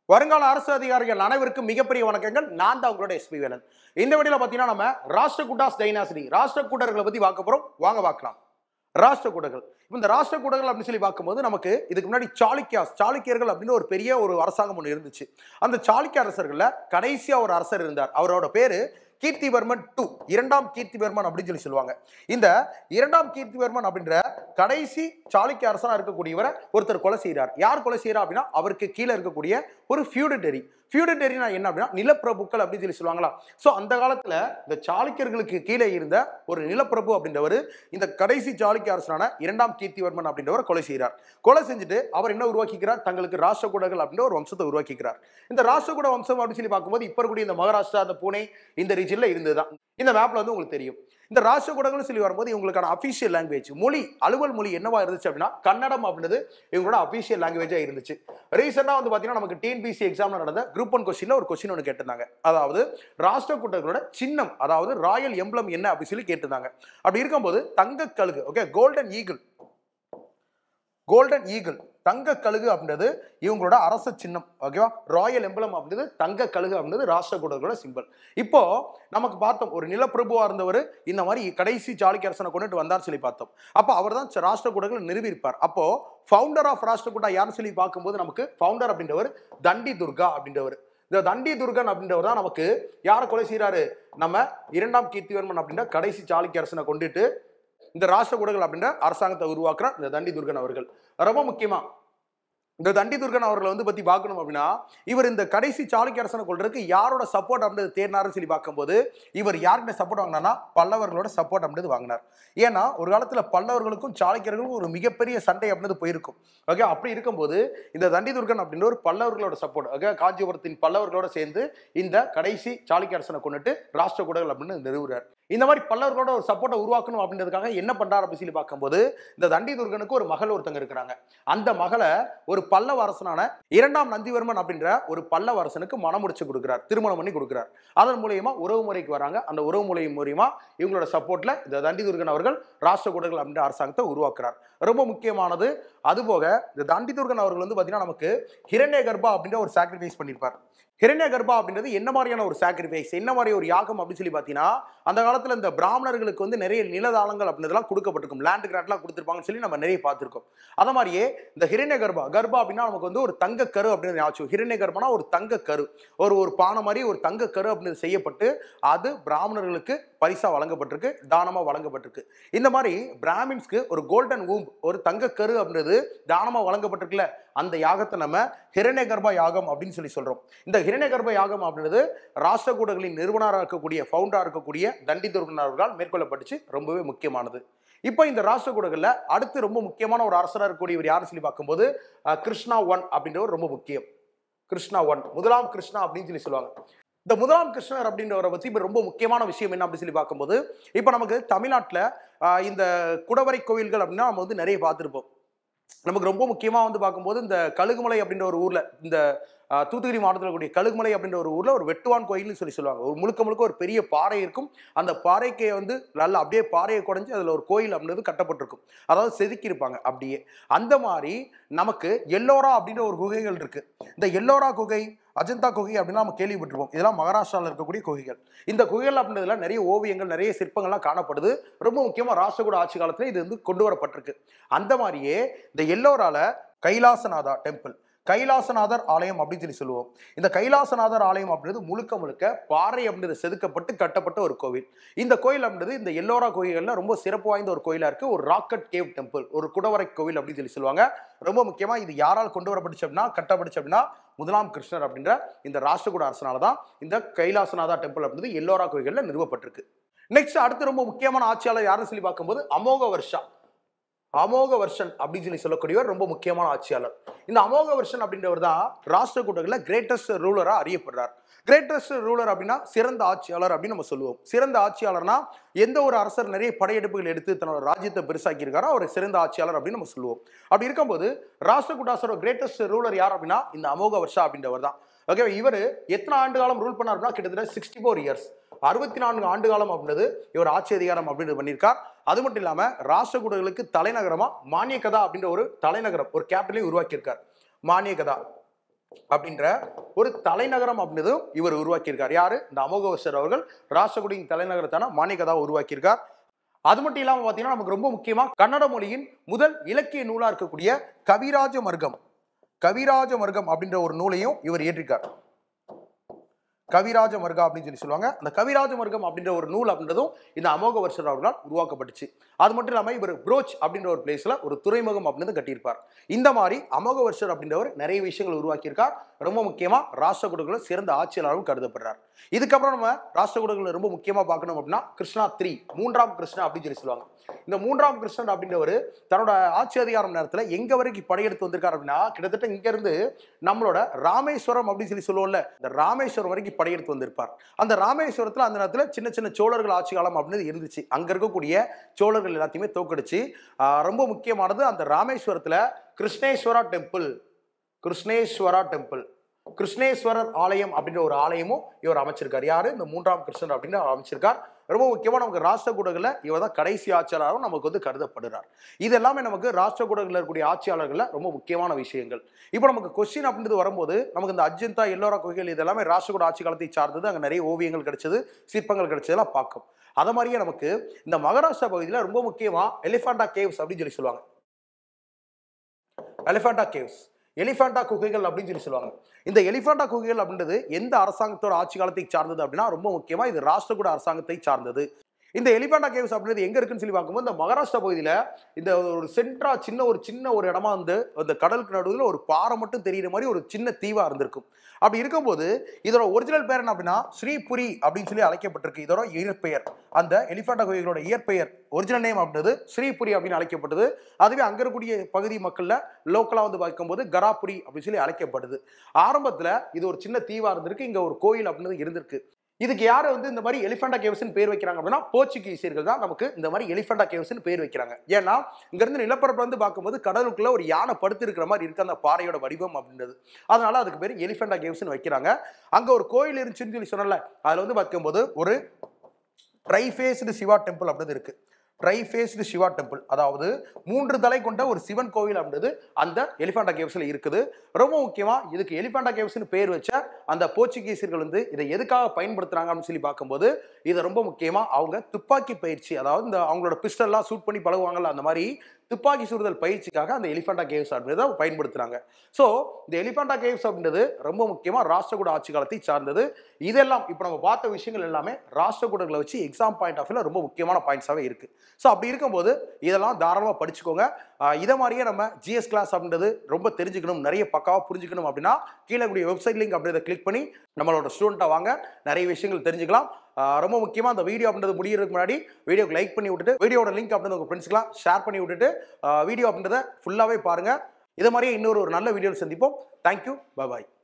வருங்கால அரசு அதிகாரிகள் அனைவருக்கும் மிகப்பெரிய வணக்கங்கள் நான் தான் உங்களோட எஸ்பி வேலன் இந்த வீடியோல பார்த்தீங்கன்னா நம்ம ராஷ்டிரகூடாஸ் டைனாசிட்டி ராஷ்டிரகூடர்களை பத்தி பார்க்க போறோம் வாங்க பார்க்கலாம் ராஷ்டிரகூடர்கள் இப்போ இந்த ராஷ்டிரகூடர்கள் அப்படின்னு சொல்லி பார்க்கும்போது நமக்கு இதுக்கு முன்னாடி சாளுக்கியாஸ் சாளுக்கியர்கள் அப்படின்னு ஒரு பெரிய ஒரு அரசாங்கம் ஒன்று இருந்துச்சு அந்த சாளுக்கிய அரசர்கள்ல கடைசியா ஒரு அரசர் இருந்தார் அவரோட பேரு கீர்த்திவர்மன் டூ இரண்டாம் கீர்த்திவர்மன் அப்படின்னு சொல்லி சொல்லுவாங்க இந்த இரண்டாம் கீர்த்திவர்மன் அப்படின்ற கடைசி சாளுக்கிய அரசனா இருக்கக்கூடியவரை ஒருத்தர் கொலை செய்கிறார் யார் கொலை செய்யறா அப்படின்னா அவருக்கு கீழே இருக்கக்கூடிய ஒரு ஃபியூடட்டரி ஃபியூடட்டரினா என்ன அப்படின்னா நிலப்பிரபுக்கள் அப்படின்னு சொல்லி சொல்லுவாங்களா ஸோ அந்த காலத்துல இந்த சாளுக்கியர்களுக்கு கீழே இருந்த ஒரு நிலப்பிரபு அப்படின்றவர் இந்த கடைசி சாளுக்கிய அரசனான இரண்டாம் கீர்த்திவர்மன் அப்படின்றவர் கொலை செய்கிறார் கொலை செஞ்சுட்டு அவர் என்ன உருவாக்கிக்கிறார் தங்களுக்கு ராஷ்டிரகூடர்கள் அப்படின்ற ஒரு வம்சத்தை உருவாக்கிக்கிறார் இந்த ராஷ்டிரகூட வம்சம் அப்படின்னு சொல்லி பார்க்கும்போது இப்போ இருக்கக்கூடிய இந்த மகாராஷ்டிரா அந்த பூனே இந்த ரீஜன்ல இருந்ததுதான் இந்த மேப்ல வந்து உங்களுக்கு தெரியும் இந்த ராஷ்டிரகூடங்கள்னு சொல்லி வரும்போது இவங்களுக்கான அஃபிஷியல் லாங்குவேஜ் மொழி அலுவல் மொழி என்னவா இருந்துச்சு அப்படின்னா கன்னடம் அப்படின்றது இவங்களோட அஃபிஷியல் லாங்குவேஜாக இருந்துச்சு ரீசெண்டாக வந்து பார்த்தீங்கன்னா நமக்கு டிஎன்பிசி எக்ஸாம்ல நடந்த குரூப் ஒன் கொஸ்டின்ல ஒரு கொஸ்டின் ஒன்று கேட்டிருந்தாங்க அதாவது ராஷ்டிரகூடர்களோட சின்னம் அதாவது ராயல் எம்ப்ளம் என்ன அப்படின்னு சொல்லி கேட்டிருந்தாங்க அப்படி இருக்கும்போது தங்க கழுகு okay golden eagle golden eagle தங்க கழுகு அப்படின்றது இவங்களோட அரச சின்னம் ஓகேவா ராயல் எம்பளம் அப்படின்றது தங்க கழுகு அப்படின்றது ராஷ்டிரகூடர்களோட சிம்பல் இப்போ நமக்கு பார்த்தோம் ஒரு நிலப்பிரபுவா இருந்தவர் இந்த மாதிரி கடைசி சாளுக்கிய அரசனை கொண்டுட்டு வந்தார் சொல்லி பார்த்தோம் அப்போ அவர் தான் ராஷ்டிரகூடர்களை நிறுவியிருப்பார் அப்போ ஃபவுண்டர் ஆஃப் ராஷ்டிரகூடா யாருன்னு சொல்லி பார்க்கும்போது நமக்கு ஃபவுண்டர் அப்படின்றவர் தண்டி துர்கா அப்படின்றவர் இந்த தண்டி துர்கன் அப்படின்றவர் தான் நமக்கு யாரை கொலை செய்கிறாரு நம்ம இரண்டாம் கீர்த்திவர்மன் அப்படின்ற கடைசி சாளுக்கிய அரசனை கொண்டுட்டு இந்த ராஷ்டிரகூடர்கள் அப்படின்ற அரசாங்கத்தை உருவாக்குற இந்த தண்டி துர்கன் அவர்கள் ரொம்ப முக்கியமா இந்த தண்டி துர்கன் அவர்களை வந்து பத்தி பார்க்கணும் அப்படின்னா இவர் இந்த கடைசி சாளுக்கிய அரசனை கொள்றதுக்கு யாரோட சப்போர்ட் அப்படின்றது தேடினாருன்னு சொல்லி பார்க்கும்போது இவர் யார்கிட்ட சப்போர்ட் வாங்கினார்னா பல்லவர்களோட சப்போர்ட் அப்படின்றது வாங்கினார் ஏன்னா ஒரு காலத்துல பல்லவர்களுக்கும் சாளுக்கியர்களுக்கும் ஒரு மிகப்பெரிய சண்டை அப்படின்றது போயிருக்கும் ஓகே அப்படி இருக்கும்போது இந்த தண்டி துர்கன் அப்படின்ற ஒரு பல்லவர்களோட சப்போர்ட் ஓகே காஞ்சிபுரத்தின் பல்லவர்களோட சேர்ந்து இந்த கடைசி சாளுக்கிய அரசனை கொண்டுட்டு ராஷ்டிரகூடர்கள் அப்படின்னு நிறுவுறார் இந்த மாதிரி பல்லவர்களோட ஒரு சப்போர்ட்டை உருவாக்கணும் அப்படின்றதுக்காக என்ன பண்றாரு அப்படின்னு சொல்லி பார்க்கும்போது இந்த தண்டி துர்கனுக்கு ஒரு மகள் ஒருத்தங்க இருக்கிறாங்க அந்த மகளை ஒரு பல்லவ அரசனான இரண்டாம் நந்திவர்மன் அப்படின்ற ஒரு பல்லவ அரசனுக்கு மனம் முடிச்சு கொடுக்குறார் திருமணம் பண்ணி கொடுக்குறார் அதன் மூலியமா உறவு முறைக்கு வராங்க அந்த உறவு முறை மூலியமா இவங்களோட சப்போர்ட்ல இந்த தண்டி துர்கன் அவர்கள் ராஷ்டிரகூடர்கள் அப்படின்ற அரசாங்கத்தை உருவாக்குறார் ரொம்ப முக்கியமானது அதுபோக இந்த தண்டி துர்கன் அவர்கள் வந்து பார்த்தீங்கன்னா நமக்கு ஹிரண்ய கர்ப்பா அப்படின்ற ஒரு சாக்ரிஃபைஸ் பண்ணியிருப்பார் ஹிரண்ய கர்ப்பா அப்படின்றது என்ன மாதிரியான ஒரு சாக்ரிஃபைஸ் என்ன மாதிரி ஒரு யாகம் அப்படின்னு சொல்லி பார்த்தீங்கன்னா அந்த காலத்தில் இந்த பிராமணர்களுக்கு வந்து நிறைய நிலதாளங்கள் அப்படின்றதெல்லாம் கொடுக்கப்பட்டிருக்கும் லேண்ட் கிராண்ட்லாம் கொடுத்துருப்பாங்கன்னு சொல்லி நம்ம நிறைய பார்த்துருக்கோம் அதை மாதிரியே இந்த ஹிரண்ய கர்ப்பா கர்ப்பா அப்படின்னா நமக்கு வந்து ஒரு தங்க கரு அப்படின்னு ஞாபகம் ஹிரண்ய கர்ப்பனா ஒரு தங்க கரு ஒரு ஒரு பானை மாதிரி ஒரு தங்க கரு அப்படின்னு செய்யப்பட்டு அது பிராமணர்களுக்கு பரிசா வழங்கப்பட்டிருக்கு தானமாக வழங்கப்பட்டிருக்கு இந்த மாதிரி பிராமின்ஸ்க்கு ஒரு கோல்டன் ஊம் ஒரு தங்க கரு அப்படின்றது தானமாக வழங்கப்பட்டிருக்குல்ல அந்த யாகத்தை நம்ம ஹிரண்ய கர்ப்பா யாகம் அப்படின்னு சொல்லி சொல்றோம் இந்த ஹிரண்ய கர்ப்ப யாகம் அப்படின்றது ராஷ்டிரகூடர்களின் நிறுவனராக இருக்கக்கூடிய ஃபவுண்டராக இருக்கக்கூடிய தண்டி துர்கன் அவர்களால் மேற்கொள்ளப்பட்டுச்சு ரொம்பவே முக்கியமானது இப்போ இந்த ராஷ்டிரகூடர்களில் அடுத்து ரொம்ப முக்கியமான ஒரு அரசராக இருக்கக்கூடியவர் யாருன்னு சொல்லி பார்க்கும்போது அஹ், கிருஷ்ணா ஒன் அப்படின்றவர் ரொம்ப முக்கியம் கிருஷ்ணா ஒன் முதலாம் கிருஷ்ணா அப்படின்னு சொல்லி சொல்லுவாங்க இந்த முதலாம் கிருஷ்ணர் அப்படின்றவரை பற்றி இப்போ ரொம்ப முக்கியமான விஷயம் என்ன அப்படின்னு சொல்லி பார்க்கும்போது இப்போ நமக்கு தமிழ்நாட்டில் இந்த குடவரை கோவில்கள் அப்படின்னா நம்ம வந்து நிறைய பார்த்துருப்போம் நமக்கு ரொம்ப முக்கியமாக வந்து பார்க்கும்போது இந்த கழுகுமலை அப்படின்ற ஒரு ஊரில் இந்த ஆஹ், தூத்துக்குடி மாவட்டத்தில் கூடிய கழுகுமலை அப்படின்ற ஒரு ஊரில் ஒரு வெட்டுவான் கோயில்னு சொல்லி சொல்லுவாங்க ஒரு முழுக்க முழுக்க ஒரு பெரிய பாறை இருக்கும் அந்த பாறைக்கு வந்து நல்லா அப்படியே பாறையை குறைஞ்சி அதில் ஒரு கோயில் அப்படின்றது கட்டப்பட்டிருக்கும் அதாவது செதுக்கி இருப்பாங்க அப்படியே அந்த மாதிரி நமக்கு எல்லோரா அப்படின்ற ஒரு குகைகள் இருக்கு இந்த எல்லோரா குகை அஜந்தா குகை அப்படின்னு நம்ம கேள்விப்பட்டிருப்போம் இதெல்லாம் மகாராஷ்டிராவில் இருக்கக்கூடிய குகைகள் இந்த குகைகள் அப்படின்றதுல நிறைய ஓவியங்கள் நிறைய சிற்பங்கள்லாம் காணப்படுது ரொம்ப முக்கியமாக ராஷ்டிரகூட ஆட்சி காலத்தில் இது வந்து கொண்டு வரப்பட்டிருக்கு அந்த மாதிரியே இந்த எல்லோரால கைலாசநாதா டெம்பிள் கைலாசநாதர் ஆலயம் அப்படின்னு சொல்லி சொல்லுவோம் இந்த கைலாசநாதர் ஆலயம் அப்படின்றது முழுக்க முழுக்க பாறை அப்படின்றது செதுக்கப்பட்டு கட்டப்பட்ட ஒரு கோவில் இந்த கோயில் அப்படின்றது இந்த எல்லோரா கோயில்களில் ரொம்ப சிறப்பு வாய்ந்த ஒரு கோயிலாக இருக்கு ஒரு ராக்கெட் கேவ் டெம்பிள் ஒரு குடவரை கோவில் அப்படின்னு சொல்லி சொல்லுவாங்க ரொம்ப முக்கியமாக இது யாரால் கொண்டு வரப்பட்டுச்சு அப்படின்னா கட்டப்பட்டுச்சு அப்படின்னா முதலாம் கிருஷ்ணர் அப்படின்ற இந்த ராஷ்டிரகூட அரசனால தான் இந்த கைலாசநாதா டெம்பிள் அப்படின்றது எல்லோரா கோயில்களில் நிறுவப்பட்டிருக்கு நெக்ஸ்ட் அடுத்து ரொம்ப முக்கியமான ஆட்சியாளர் யாருன்னு சொல்லி பார்க்கும்போது அமோக வர்ஷா அமோக வர்ஷன் அப்படின்னு சொல்லி சொல்லக்கூடியவர் ரொம்ப முக்கியமான ஆட்சியாளர் இந்த அமோக வர்ஷன் அப்படின்றவர் தான் ராஷ்டிரகூடங்களில் கிரேட்டஸ்ட் ரூலராக அறியப்படுறார் கிரேட்டஸ்ட் ரூலர் அப்படின்னா சிறந்த ஆட்சியாளர் அப்படின்னு நம்ம சொல்லுவோம் சிறந்த ஆட்சியாளர்னா எந்த ஒரு அரசர் நிறைய படையெடுப்புகள் எடுத்து தன்னோட ராஜ்யத்தை பெருசாக்கி இருக்காரோ அவர் சிறந்த ஆட்சியாளர் அப்படின்னு நம்ம சொல்லுவோம் அப்படி இருக்கும்போது ராஷ்டிரகூடாசரோட கிரேட்டஸ்ட் ரூலர் யார் அப்படின்னா இந்த அமோக வர்ஷா அப்படின்றவர் தான் ஓகே இவர் எத்தனை ஆண்டு காலம் ரூல் பண்ணார் அப்படின்னா கிட்டத்தட்ட சிக்ஸ்டி ஃபோர் இயர்ஸ் அறுபத்தி நான்கு ஆண்டு காலம் அப்படின்றது இவர் ஆட்சி அதிகாரம் அப்படின்னு பண்ணியிருக்கார் அது மட்டும் இல்லாமல் ராஷ்டிரகூடர்களுக்கு தலைநகரமா மானியகதா அப்படின்ற ஒரு தலைநகரம் ஒரு கேபிட்டலையும் உருவாக்கியிருக்கார் மானியகதா அப்படின்ற ஒரு தலைநகரம் அப்படின்றதும் இவர் உருவாக்கியிருக்கார் யாரு இந்த அமோகவர்ஷர் அவர்கள் ராஷ்டிரகுடியின் தலைநகரத்தான மாணிகதாவை உருவாக்கியிருக்கார் அது மட்டும் இல்லாமல் பார்த்தீங்கன்னா நமக்கு ரொம்ப முக்கியமா கன்னட மொழியின் முதல் இலக்கிய நூலா இருக்கக்கூடிய கவிராஜ மர்க்கம் கவிராஜ மர்க்கம் அப்படின்ற ஒரு நூலையும் இவர் இயற்றிருக்கார் கவிராஜ மர்கா அப்படின்னு சொல்லி சொல்லுவாங்க அந்த கவிராஜ மர்க்கம் அப்படின்ற ஒரு நூல் அப்படின்றதும் இந்த அமோக வருஷர் அவர்களால் உருவாக்கப்பட்டுச்சு அது மட்டும் இல்லாமல் இவர் புரோச் அப்படின்ற ஒரு பிளேஸ்ல ஒரு துறைமுகம் அப்படின்றது கட்டியிருப்பார் இந்த மாதிரி அமோக வருஷர் அப்படின்றவர் நிறைய விஷயங்கள் உருவாக்கியிருக்கார் ரொம்ப முக்கியமா ராஷ்டிரகுடங்களும் சிறந்த ஆட்சியாளரும் கருதப்படுறார் இதுக்கப்புறம் நம்ம ராஷ்டிரகுடங்களை ரொம்ப முக்கியமா பார்க்கணும் அப்படின்னா கிருஷ்ணா த்ரீ மூன்றாம் கிருஷ்ணா அப்படின்னு சொல்லி சொல்லுவாங்க இந்த மூன்றாம் கிருஷ்ணன் அப்படின்றவர் தன்னோட ஆட்சி அதிகாரம் நேரத்தில் எங்க வரைக்கும் படையெடுத்து வந்திருக்காரு அப்படின்னா கிட்டத்தட்ட இங்க இருந்து நம்மளோட ராமேஸ்வரம் அப்படின்னு சொல்லி சொல்லுவோம்ல இந்த ராமேஸ்வரம் வரைக்கும் படையெடுத்து வந்திருப்பார் அந்த ராமேஸ்வரத்தில் அந்த நேரத்தில் சின்ன சின்ன சோழர்கள் ஆட்சி காலம் அப்படின்னு இருந்துச்சு அங்க இருக்கக்கூடிய சோழர்கள் எல்லாத்தையுமே தோக்கடிச்சு ஆஹ் ரொம்ப முக்கியமானது அந்த ராமேஸ்வரத்தில் கிருஷ்ணேஸ்வரா டெம்பிள் கிருஷ்ணேஸ்வரா டெம்பிள் கிருஷ்ணேஸ்வரர் ஆலயம் அப்படின்ற ஒரு ஆலயமும் இவர் அமைச்சிருக்கார் யாரு இந்த மூன்றாம் கிருஷ்ணர் அப்படின்னு அவர் அமைச்சிருக்கார் ரொம்ப முக்கியமா நமக்கு ராஷ்டிரகூடங்களில் இவர் தான் கடைசி ஆட்சியாளரும் நமக்கு வந்து கருதப்படுறார் இது எல்லாமே நமக்கு ராஷ்டிரகூடங்களில் இருக்கக்கூடிய ஆட்சியாளர்களில் ரொம்ப முக்கியமான விஷயங்கள் இப்போ நமக்கு கொஸ்டின் அப்படின்றது வரும்போது நமக்கு இந்த அஜந்தா எல்லோரா குகைகள் இது எல்லாமே ராஷ்டிரகூட ஆட்சி காலத்தை சார்ந்தது அங்கே நிறைய ஓவியங்கள் கிடைச்சது சிற்பங்கள் கிடைச்சதெல்லாம் பார்க்கும் அதை மாதிரியே நமக்கு இந்த மகாராஷ்டிரா பகுதியில் ரொம்ப முக்கியமா எலிஃபாண்டா கேவ்ஸ் அப்படின்னு சொல்லி சொல்லுவாங்க எலிஃபாண்டா கேவ்ஸ் எலிஃபாண்டா குகைகள் அப்படின்னு சொல்லி சொல்லுவாங்க இந்த எலிஃபாண்டா குகைகள் அப்படின்றது எந்த அரசாங்கத்தோட ஆட்சி காலத்தை சார்ந்தது அப்படின்னா ரொம்ப முக்கியமா இது ராஷ்டிரகூட அரசாங்கத்தை சார்ந்தது இந்த எலிஃபாண்டா கேவ்ஸ் அப்படின்றது எங்க இருக்குன்னு சொல்லி பார்க்கும்போது இந்த மகாராஷ்டிரா பகுதியில இந்த ஒரு சென்ட்ரா சின்ன ஒரு சின்ன ஒரு இடமா வந்து அந்த கடலுக்கு நடுவில் ஒரு பாறை மட்டும் தெரியுற மாதிரி ஒரு சின்ன தீவா இருந்திருக்கும் அப்படி இருக்கும்போது இதோட ஒரிஜினல் பேர் என்ன அப்படின்னா ஸ்ரீபுரி அப்படின்னு சொல்லி அழைக்கப்பட்டிருக்கு இதோட இயற்பெயர் அந்த எலிஃபாண்டா கோயிலோட இயற்பெயர் ஒரிஜினல் நேம் அப்படின்றது ஸ்ரீபுரி அப்படின்னு அழைக்கப்பட்டது அதுவே அங்க இருக்கக்கூடிய பகுதி மக்கள்ல லோக்கலா வந்து பார்க்கும்போது கராபுரி அப்படின்னு சொல்லி அழைக்கப்படுது ஆரம்பத்துல இது ஒரு சின்ன தீவா இருந்திருக்கு இங்க ஒரு கோயில் அப்படின்றது இருந்திருக்கு இதுக்கு யார் வந்து இந்த மாதிரி எலிஃபண்டா கேவ்ஸ்னு பேர் வைக்கிறாங்க அப்படின்னா போர்ச்சுகீசியர்கள் தான் நமக்கு இந்த மாதிரி எலிஃபண்டா கேவ்ஸ்னு பேர் வைக்கிறாங்க ஏன்னா இங்க இருந்து நிலப்பரப்பு வந்து பார்க்கும்போது கடலுக்குள்ள ஒரு யானை படுத்து இருக்கிற மாதிரி இருக்கு அந்த பாறையோட வடிவம் அப்படின்றது அதனால அதுக்கு பேர் எலிஃபண்டா கேவ்ஸ்னு வைக்கிறாங்க அங்க ஒரு கோயில் இருந்துச்சுன்னு சொல்லி சொன்னல அதுல வந்து பார்க்கும்போது ஒரு ட்ரைஃபேஸ்டு சிவா டெம்பிள் அப்படின்னு இருக்கு ட்ரைஃபேஸ்டு சிவா டெம்பிள் அதாவது மூன்று தலை கொண்ட ஒரு சிவன் கோவில் அப்படின்றது அந்த எலிஃபாண்டா கேவ்ஸ்ல இருக்குது ரொம்ப முக்கியமா இதுக்கு எலிஃபாண்டா கேவ்ஸ்னு பேர் வச்ச அந்த போர்ச்சுகீசியர்கள் வந்து இதை எதுக்காக பயன்படுத்துறாங்க அப்படின்னு சொல்லி பார்க்கும்போது இதை ரொம்ப முக்கியமா அவங்க துப்பாக்கி பயிற்சி அதாவது இந்த அவங்களோட பிஸ்டல்லாம் ஷூட் பண்ணி பழகுவாங்கல்ல அந்த மாதிரி துப்பாக்கி சுடுதல் பயிற்சிக்காக அந்த எலிஃபண்டா கேவ்ஸ் அப்படின்றத பயன்படுத்துறாங்க ஸோ இந்த எலிஃபண்டா கேவ்ஸ் அப்படின்றது ரொம்ப முக்கியமா ராஷ்டிரகூட ஆட்சி காலத்தை சார்ந்தது இதெல்லாம் இப்போ நம்ம பார்த்த விஷயங்கள் எல்லாமே ராஷ்டிரகூடர்களை வச்சு எக்ஸாம் பாயிண்ட் ஆஃப் ரொம்ப முக்கியமான பாயிண்ட்ஸாகவே இருக்கு ஸோ அப்படி இருக்கும்போது இதெல்லாம் தாராளமாக படிச்சுக்கோங்க ஆஹ் இதை மாதிரியே நம்ம ஜிஎஸ் கிளாஸ் அப்படின்றது ரொம்ப தெரிஞ்சுக்கணும் நிறைய பக்காவாக புரிஞ்சுக்கணும் அப்படின்னா கீழே கூடிய வெப்சைட் லிங்க் அப்படின்றத கிளிக் பண்ணி நம்மளோட ஸ்டூடெண்ட்டாக வாங்க நிறைய விஷயங்கள் தெரிஞ்சுக்கலாம் ஆஹ் ரொம்ப முக்கியமாக அந்த வீடியோ அப்படின்றது முடியறதுக்கு முன்னாடி வீடியோக்கு லைக் பண்ணி விட்டுட்டு வீடியோட லிங்க் அப்படின்றது உங்கள் ஃப்ரெண்ட்ஸ்க்குலாம் ஷேர் பண்ணி விட்டுட்டு வீடியோ அப்படின்றத ஃபுல்லாகவே பாருங்கள் இதை மாதிரியே இன்னொரு ஒரு நல்ல வீடியோவில் சந்திப்போம் தேங்க்யூ பாய்